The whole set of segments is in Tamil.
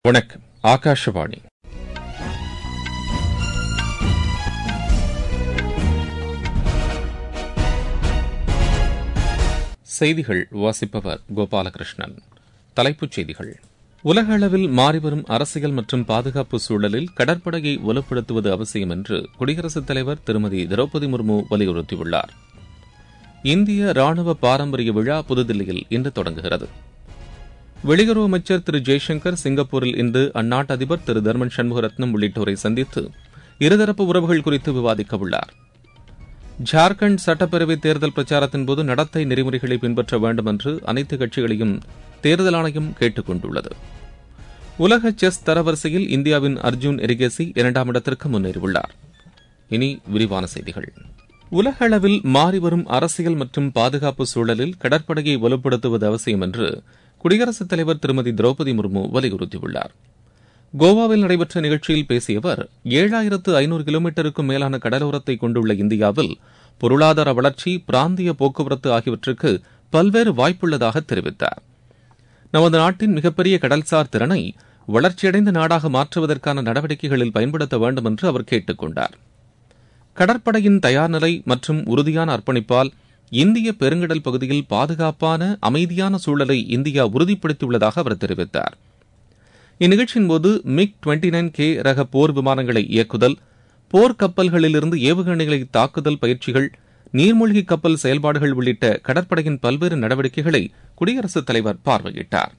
வணக்கம் ஆகாஷவாணி செய்திகள் வாசிப்பவர் கோபாலகிருஷ்ணன் தலைப்புச் செய்திகள் உலக அளவில் மாறிவரும் அரசியல் மற்றும் பாதுகாப்பு சூழலில் கடற்படையை வலுப்படுத்துவது அவசியம் என்று குடியரசுத் தலைவர் திருமதி திரௌபதி முர்மு வலியுறுத்தியுள்ளார் இந்திய ராணுவ பாரம்பரிய விழா புதுதில்லியில் இன்று தொடங்குகிறது வெளியுறவு அமைச்சர் திரு ஜெய்சங்கர் சிங்கப்பூரில் இன்று அந்நாட்டு அதிபர் திரு தர்மன் சண்முகரத்னம் உள்ளிட்டோரை சந்தித்து இருதரப்பு உறவுகள் குறித்து விவாதிக்க உள்ளார் ஜார்க்கண்ட் சட்டப்பேரவை தேர்தல் பிரச்சாரத்தின்போது நடத்தை நெறிமுறைகளை பின்பற்ற வேண்டும் என்று அனைத்து கட்சிகளையும் தேர்தல் ஆணையம் கேட்டுக் கொண்டுள்ளது உலக செஸ் தரவரிசையில் இந்தியாவின் அர்ஜுன் எரிகேசி இரண்டாம் இடத்திற்கு முன்னேறியுள்ளார் இனி விரிவான செய்திகள் உலக அளவில் மாறிவரும் அரசியல் மற்றும் பாதுகாப்பு சூழலில் கடற்படையை வலுப்படுத்துவது அவசியம் என்று குடியரசுத் தலைவர் திருமதி திரௌபதி முர்மு வலியுறுத்தியுள்ளார் கோவாவில் நடைபெற்ற நிகழ்ச்சியில் பேசிய அவர் ஏழாயிரத்து ஐநூறு கிலோமீட்டருக்கும் மேலான கடலோரத்தை கொண்டுள்ள இந்தியாவில் பொருளாதார வளர்ச்சி பிராந்திய போக்குவரத்து ஆகியவற்றுக்கு பல்வேறு வாய்ப்புள்ளதாக தெரிவித்தார் நமது நாட்டின் மிகப்பெரிய கடல்சார் திறனை வளர்ச்சியடைந்த நாடாக மாற்றுவதற்கான நடவடிக்கைகளில் பயன்படுத்த வேண்டும் என்று அவர் கேட்டுக் கொண்டார் கடற்படையின் தயார்நிலை மற்றும் உறுதியான அர்ப்பணிப்பால் இந்திய பெருங்கடல் பகுதியில் பாதுகாப்பான அமைதியான சூழலை இந்தியா உறுதிப்படுத்தியுள்ளதாக அவர் தெரிவித்தார் இந்நிகழ்ச்சியின்போது மிக் டுவெண்டி நைன் கே ரக போர் விமானங்களை இயக்குதல் போர் கப்பல்களிலிருந்து ஏவுகணைகளை தாக்குதல் பயிற்சிகள் நீர்மூழ்கி கப்பல் செயல்பாடுகள் உள்ளிட்ட கடற்படையின் பல்வேறு நடவடிக்கைகளை குடியரசுத் தலைவர் பார்வையிட்டார்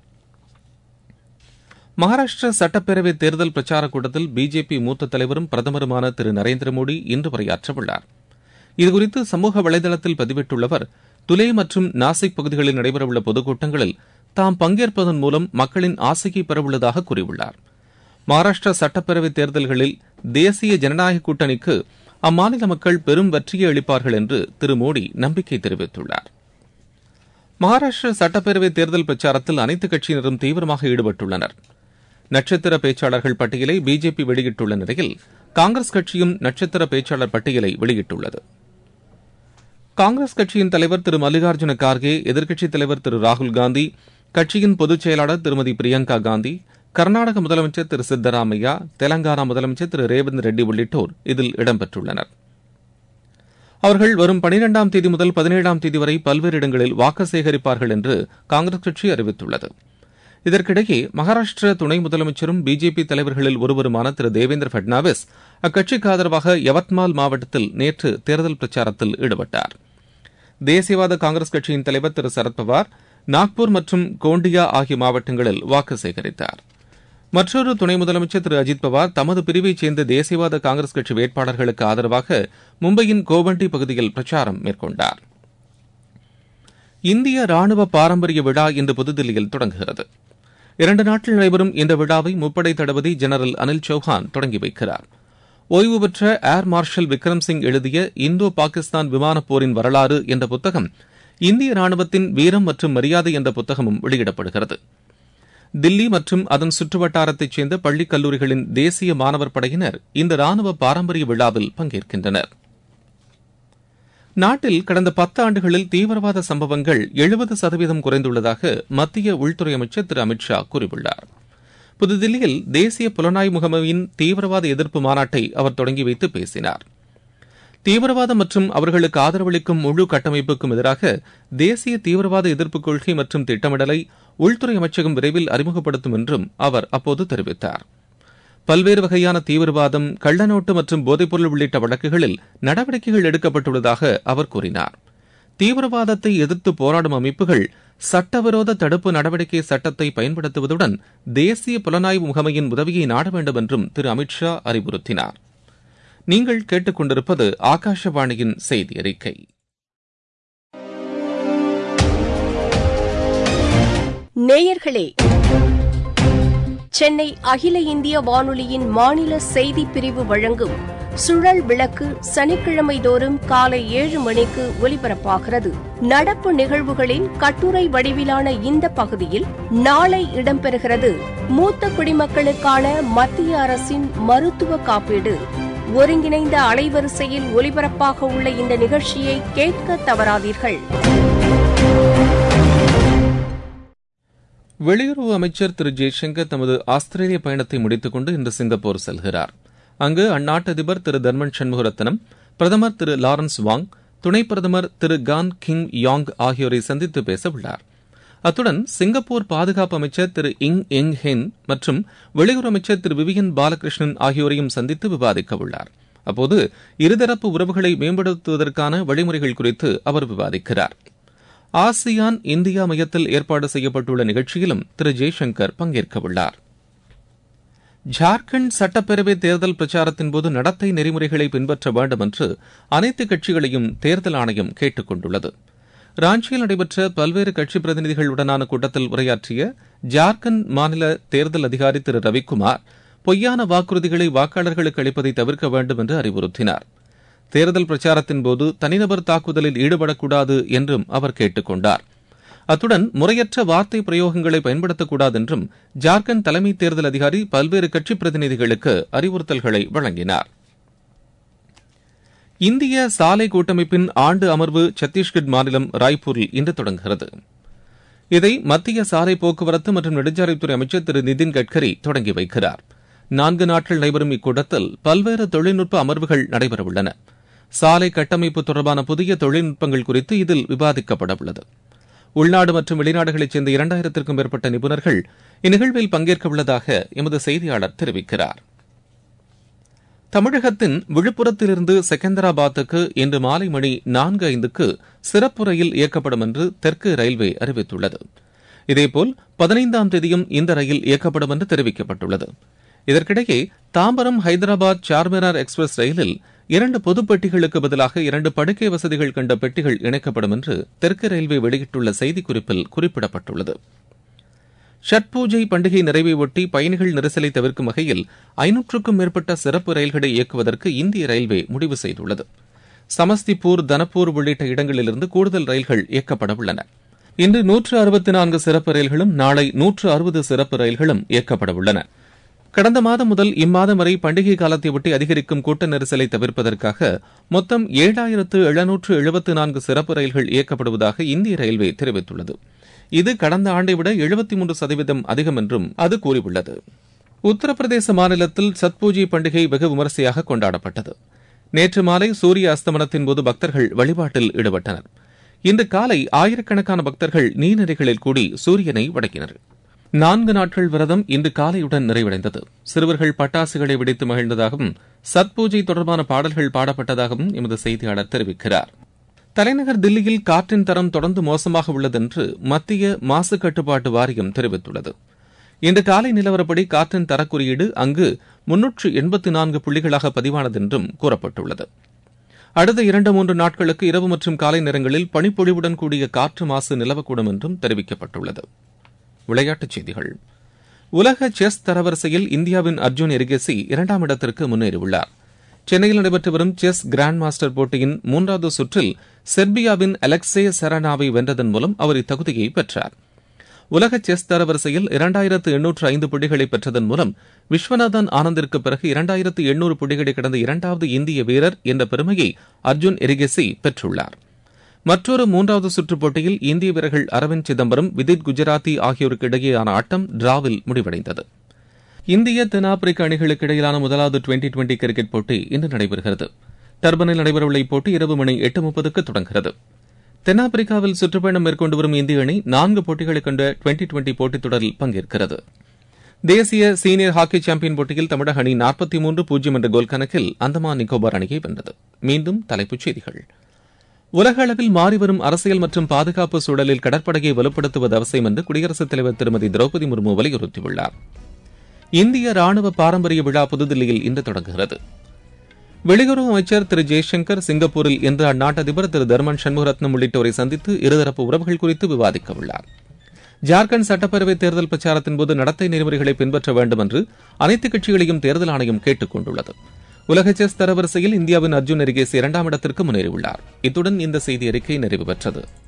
மகாராஷ்டிரா சட்டப்பேரவை தேர்தல் பிரச்சாரக் கூட்டத்தில் பிஜேபி மூத்த தலைவரும் பிரதமருமான திரு நரேந்திர மோடி இன்று உரையாற்றவுள்ளார் இதுகுறித்து சமூக வலைதளத்தில் பதிவிட்டுள்ளவர் துலே மற்றும் நாசிக் பகுதிகளில் நடைபெறவுள்ள பொதுக்கூட்டங்களில் தாம் பங்கேற்பதன் மூலம் மக்களின் ஆசையை பெறவுள்ளதாக கூறியுள்ளார் மகாராஷ்டிரா சட்டப்பேரவை தேர்தல்களில் தேசிய ஜனநாயக கூட்டணிக்கு அம்மாநில மக்கள் பெரும் வெற்றியை அளிப்பார்கள் என்று திரு மோடி நம்பிக்கை தெரிவித்துள்ளார் மகாராஷ்டிரா சட்டப்பேரவை தேர்தல் பிரச்சாரத்தில் அனைத்து கட்சியினரும் தீவிரமாக ஈடுபட்டுள்ளனர் நட்சத்திர பேச்சாளர்கள் பட்டியலை பிஜேபி வெளியிட்டுள்ள நிலையில் காங்கிரஸ் கட்சியும் நட்சத்திர பேச்சாளர் பட்டியலை வெளியிட்டுள்ளது காங்கிரஸ் கட்சியின் தலைவர் திரு மல்லிகார்ஜுன கார்கே எதிர்க்கட்சித் தலைவர் திரு ராகுல் காந்தி கட்சியின் பொதுச் செயலாளர் திருமதி பிரியங்கா காந்தி கர்நாடக முதலமைச்சர் திரு சித்தராமையா தெலங்கானா முதலமைச்சர் திரு ரேவந்த் ரெட்டி உள்ளிட்டோர் இதில் இடம்பெற்றுள்ளனர் அவர்கள் வரும் பனிரெண்டாம் தேதி முதல் பதினேழாம் தேதி வரை பல்வேறு இடங்களில் வாக்கு சேகரிப்பார்கள் என்று காங்கிரஸ் கட்சி அறிவித்துள்ளது இதற்கிடையே மகாராஷ்டிர துணை முதலமைச்சரும் பிஜேபி தலைவர்களில் ஒருவருமான திரு தேவேந்திர பட்னாவிஸ் அக்கட்சிக்கு ஆதரவாக யவத்மால் மாவட்டத்தில் நேற்று தேர்தல் பிரச்சாரத்தில் ஈடுபட்டார் தேசியவாத காங்கிரஸ் கட்சியின் தலைவர் திரு சரத்பவார் நாக்பூர் மற்றும் கோண்டியா ஆகிய மாவட்டங்களில் வாக்கு சேகரித்தார் மற்றொரு துணை முதலமைச்சர் திரு அஜித் பவார் தமது பிரிவைச் சேர்ந்த தேசியவாத காங்கிரஸ் கட்சி வேட்பாளர்களுக்கு ஆதரவாக மும்பையின் கோவண்டி பகுதியில் பிரச்சாரம் மேற்கொண்டார் இந்திய ராணுவ பாரம்பரிய விழா இன்று புதுதில்லியில் தொடங்குகிறது இரண்டு நாட்கள் நடைபெறும் இந்த விழாவை முப்படை தளபதி ஜெனரல் அனில் சௌஹான் தொடங்கி வைக்கிறார் ஓய்வு பெற்ற ஏர் மார்ஷல் விக்ரம் சிங் எழுதிய இந்தோ பாகிஸ்தான் விமானப் போரின் வரலாறு என்ற புத்தகம் இந்திய ராணுவத்தின் வீரம் மற்றும் மரியாதை என்ற புத்தகமும் வெளியிடப்படுகிறது தில்லி மற்றும் அதன் சுற்றுவட்டாரத்தைச் சேர்ந்த பள்ளிக் கல்லூரிகளின் தேசிய மாணவர் படையினர் இந்த ராணுவ பாரம்பரிய விழாவில் பங்கேற்கின்றனர் நாட்டில் கடந்த பத்து ஆண்டுகளில் தீவிரவாத சம்பவங்கள் எழுபது சதவீதம் குறைந்துள்ளதாக மத்திய உள்துறை அமைச்சர் திரு அமித் ஷா கூறியுள்ளார் புதுதில்லியில் தேசிய புலனாய்வு முகமையின் தீவிரவாத எதிர்ப்பு மாநாட்டை அவர் தொடங்கி வைத்து பேசினார் தீவிரவாதம் மற்றும் அவர்களுக்கு ஆதரவளிக்கும் முழு கட்டமைப்புக்கும் எதிராக தேசிய தீவிரவாத எதிர்ப்பு கொள்கை மற்றும் திட்டமிடலை உள்துறை அமைச்சகம் விரைவில் அறிமுகப்படுத்தும் என்றும் அவர் அப்போது தெரிவித்தார் பல்வேறு வகையான தீவிரவாதம் கள்ளநோட்டு மற்றும் போதைப்பொருள் உள்ளிட்ட வழக்குகளில் நடவடிக்கைகள் எடுக்கப்பட்டுள்ளதாக அவர் கூறினார் தீவிரவாதத்தை எதிர்த்து போராடும் அமைப்புகள் சட்டவிரோத தடுப்பு நடவடிக்கை சட்டத்தை பயன்படுத்துவதுடன் தேசிய புலனாய்வு முகமையின் உதவியை நாட வேண்டும் என்றும் திரு அமித் ஷா அறிவுறுத்தினார் நீங்கள் கேட்டுக்கொண்டிருப்பது ஆகாஷவாணியின் செய்தி அறிக்கை நேயர்களே சென்னை அகில இந்திய வானொலியின் மாநில செய்திப் பிரிவு வழங்கும் சுழல் விளக்கு சனிக்கிழமை தோறும் காலை ஏழு மணிக்கு ஒலிபரப்பாகிறது நடப்பு நிகழ்வுகளின் கட்டுரை வடிவிலான இந்த பகுதியில் நாளை இடம்பெறுகிறது மூத்த குடிமக்களுக்கான மத்திய அரசின் மருத்துவ காப்பீடு ஒருங்கிணைந்த அலைவரிசையில் ஒலிபரப்பாக உள்ள இந்த நிகழ்ச்சியை கேட்க தவறாதீர்கள் வெளியுறவு அமைச்சர் திரு ஜெய்சங்கர் தமது ஆஸ்திரேலிய பயணத்தை முடித்துக் கொண்டு இன்று சிங்கப்பூர் செல்கிறார் அங்கு அந்நாட்டு அதிபர் திரு தர்மன் சண்முகரத்னம் பிரதமர் திரு லாரன்ஸ் வாங் துணை பிரதமர் திரு கான் கிங் யாங் ஆகியோரை சந்தித்து பேச உள்ளார் அத்துடன் சிங்கப்பூர் பாதுகாப்பு அமைச்சர் திரு இங் எங் ஹென் மற்றும் வெளியுறவு அமைச்சர் திரு விவியன் பாலகிருஷ்ணன் ஆகியோரையும் சந்தித்து விவாதிக்க உள்ளார் அப்போது இருதரப்பு உறவுகளை மேம்படுத்துவதற்கான வழிமுறைகள் குறித்து அவர் விவாதிக்கிறார் ஆசியான் இந்தியா மையத்தில் ஏற்பாடு செய்யப்பட்டுள்ள நிகழ்ச்சியிலும் திரு ஜெய்சங்கர் பங்கேற்க உள்ளார் ஜார்க்கண்ட் சட்டப்பேரவை தேர்தல் பிரச்சாரத்தின்போது நடத்தை நெறிமுறைகளை பின்பற்ற வேண்டும் என்று அனைத்து கட்சிகளையும் தேர்தல் ஆணையம் கேட்டுக் கொண்டுள்ளது ராஞ்சியில் நடைபெற்ற பல்வேறு கட்சி பிரதிநிதிகளுடனான கூட்டத்தில் உரையாற்றிய ஜார்க்கண்ட் மாநில தேர்தல் அதிகாரி திரு ரவிக்குமார் பொய்யான வாக்குறுதிகளை வாக்காளர்களுக்கு அளிப்பதை தவிர்க்க வேண்டும் என்று அறிவுறுத்தினார் தேர்தல் பிரச்சாரத்தின்போது தனிநபர் தாக்குதலில் ஈடுபடக்கூடாது என்றும் அவர் கேட்டுக் கொண்டார் அத்துடன் முறையற்ற வார்த்தை பிரயோகங்களை பயன்படுத்தக்கூடாது என்றும் ஜார்க்கண்ட் தலைமை தேர்தல் அதிகாரி பல்வேறு கட்சி பிரதிநிதிகளுக்கு அறிவுறுத்தல்களை வழங்கினார் இந்திய சாலை கூட்டமைப்பின் ஆண்டு அமர்வு சத்தீஸ்கட் மாநிலம் ராய்ப்பூரில் இன்று தொடங்குகிறது இதை மத்திய சாலை போக்குவரத்து மற்றும் நெடுஞ்சாலைத்துறை அமைச்சர் திரு நிதின் கட்கரி தொடங்கி வைக்கிறார் நான்கு நாட்கள் நடைபெறும் இக்கூட்டத்தில் பல்வேறு தொழில்நுட்ப அமர்வுகள் நடைபெறவுள்ளன சாலை கட்டமைப்பு தொடர்பான புதிய தொழில்நுட்பங்கள் குறித்து இதில் விவாதிக்கப்பட உள்ளது உள்நாடு மற்றும் வெளிநாடுகளைச் சேர்ந்த இரண்டாயிரத்திற்கும் மேற்பட்ட நிபுணர்கள் இந்நிகழ்வில் பங்கேற்க உள்ளதாக எமது செய்தியாளர் தெரிவிக்கிறார் தமிழகத்தின் விழுப்புரத்திலிருந்து செகந்தராபாத்துக்கு இன்று மாலை மணி நான்கு ஐந்துக்கு சிறப்பு ரயில் இயக்கப்படும் என்று தெற்கு ரயில்வே அறிவித்துள்ளது இதேபோல் பதினைந்தாம் தேதியும் இந்த ரயில் இயக்கப்படும் என்று தெரிவிக்கப்பட்டுள்ளது இதற்கிடையே தாம்பரம் ஹைதராபாத் சார்மினார் எக்ஸ்பிரஸ் ரயிலில் இரண்டு பொது பெட்டிகளுக்கு பதிலாக இரண்டு படுக்கை வசதிகள் கொண்ட பெட்டிகள் இணைக்கப்படும் என்று தெற்கு ரயில்வே வெளியிட்டுள்ள செய்திக்குறிப்பில் குறிப்பிடப்பட்டுள்ளது ஷட் பூஜை பண்டிகை நிறைவை ஒட்டி பயணிகள் நெரிசலை தவிர்க்கும் வகையில் ஐநூற்றுக்கும் மேற்பட்ட சிறப்பு ரயில்களை இயக்குவதற்கு இந்திய ரயில்வே முடிவு செய்துள்ளது சமஸ்திபூர் தனப்பூர் உள்ளிட்ட இடங்களிலிருந்து கூடுதல் ரயில்கள் இயக்கப்பட உள்ளன இன்று நூற்று அறுபத்தி நான்கு சிறப்பு ரயில்களும் நாளை நூற்று அறுபது சிறப்பு ரயில்களும் இயக்கப்பட உள்ளன கடந்த மாதம் முதல் இம்மாதம் வரை பண்டிகை காலத்தை ஒட்டி அதிகரிக்கும் கூட்ட நெரிசலை தவிர்ப்பதற்காக மொத்தம் ஏழாயிரத்து எழுநூற்று எழுபத்து நான்கு சிறப்பு ரயில்கள் இயக்கப்படுவதாக இந்திய ரயில்வே தெரிவித்துள்ளது இது கடந்த ஆண்டை விட எழுபத்தி மூன்று சதவீதம் அதிகம் என்றும் அது கூறியுள்ளது உத்தரப்பிரதேச மாநிலத்தில் சத்பூஜை பண்டிகை வெகு விமரிசையாக கொண்டாடப்பட்டது நேற்று மாலை சூரிய அஸ்தமனத்தின் போது பக்தர்கள் வழிபாட்டில் ஈடுபட்டனர் இன்று காலை ஆயிரக்கணக்கான பக்தர்கள் நீர்நிலைகளில் கூடி சூரியனை வணங்கினர் நான்கு நாட்கள் விரதம் இன்று காலையுடன் நிறைவடைந்தது சிறுவர்கள் பட்டாசுகளை வெடித்து மகிழ்ந்ததாகவும் சத்பூஜை தொடர்பான பாடல்கள் பாடப்பட்டதாகவும் எமது செய்தியாளர் தெரிவிக்கிறார் தலைநகர் தில்லியில் காற்றின் தரம் தொடர்ந்து மோசமாக உள்ளது என்று மத்திய மாசு கட்டுப்பாட்டு வாரியம் தெரிவித்துள்ளது இன்று காலை நிலவரப்படி காற்றின் தரக்குறியீடு அங்கு முன்னூற்று எண்பத்தி நான்கு புள்ளிகளாக பதிவானது என்றும் கூறப்பட்டுள்ளது அடுத்த இரண்டு மூன்று நாட்களுக்கு இரவு மற்றும் காலை நேரங்களில் பனிப்பொழிவுடன் கூடிய காற்று மாசு நிலவக்கூடும் என்றும் தெரிவிக்கப்பட்டுள்ளது விளையாட்டுச் செய்திகள் உலக செஸ் தரவரிசையில் இந்தியாவின் அர்ஜுன் எரிகேசி இரண்டாம் இடத்திற்கு முன்னேறியுள்ளார் சென்னையில் நடைபெற்று வரும் செஸ் கிராண்ட் மாஸ்டர் போட்டியின் மூன்றாவது சுற்றில் செர்பியாவின் அலெக்சே செரனாவை வென்றதன் மூலம் அவர் இத்தகுதியை பெற்றார் உலக செஸ் தரவரிசையில் இரண்டாயிரத்து எண்ணூற்று ஐந்து புள்ளிகளை பெற்றதன் மூலம் விஸ்வநாதன் ஆனந்திற்கு பிறகு இரண்டாயிரத்து எண்ணூறு புள்ளிகளை கடந்த இரண்டாவது இந்திய வீரர் என்ற பெருமையை அர்ஜுன் எரிகேசி பெற்றுள்ளார் மற்றொரு மூன்றாவது சுற்றுப் போட்டியில் இந்திய வீரர்கள் அரவிந்த் சிதம்பரம் விதித் குஜராத்தி ஆகியோருக்கு இடையேயான ஆட்டம் டிராவில் முடிவடைந்தது இந்திய தென்னாப்பிரிக்க அணிகளுக்கு இடையிலான முதலாவது டுவெண்டி டுவெண்டி கிரிக்கெட் போட்டி இன்று நடைபெறுகிறது டர்பனில் நடைபெறவுள்ள இப்போட்டி இரவு மணி எட்டு முப்பதுக்கு தொடங்குகிறது தென்னாப்பிரிக்காவில் சுற்றுப்பயணம் மேற்கொண்டு வரும் இந்திய அணி நான்கு போட்டிகளை கொண்ட டுவெண்டி டுவெண்டி போட்டித் தொடரில் பங்கேற்கிறது தேசிய சீனியர் ஹாக்கி சாம்பியன் போட்டியில் தமிழக அணி நாற்பத்தி மூன்று பூஜ்ஜியம் என்ற கோல் கணக்கில் அந்தமான் நிக்கோபார் அணியை வென்றது மீண்டும் தலைப்புச் செய்திகள் உலக அளவில் மாறிவரும் அரசியல் மற்றும் பாதுகாப்பு சூழலில் கடற்படையை வலுப்படுத்துவது அவசியம் என்று குடியரசுத் தலைவர் திருமதி திரௌபதி முர்மு வலியுறுத்தியுள்ளார் இந்திய ராணுவ பாரம்பரிய விழா புதுதில்லியில் இன்று தொடங்குகிறது வெளியுறவு அமைச்சர் திரு ஜெய்சங்கர் சிங்கப்பூரில் இன்று அந்நாட்டு அதிபர் திரு தர்மன் சண்முகரத்னம் உள்ளிட்டோரை சந்தித்து இருதரப்பு உறவுகள் குறித்து விவாதிக்க உள்ளார் ஜார்க்கண்ட் சட்டப்பேரவை தேர்தல் பிரச்சாரத்தின் போது நடத்தை நெறிமுறைகளை பின்பற்ற வேண்டும் என்று அனைத்து கட்சிகளையும் தேர்தல் ஆணையம் கேட்டுக் கொண்டுள்ளது உலக செஸ் தரவரிசையில் இந்தியாவின் அர்ஜுன் எரிகேசி இரண்டாம் இடத்திற்கு முன்னேறியுள்ளார் இத்துடன் இந்த செய்தி அறிக்கை நிறைவு பெற்றது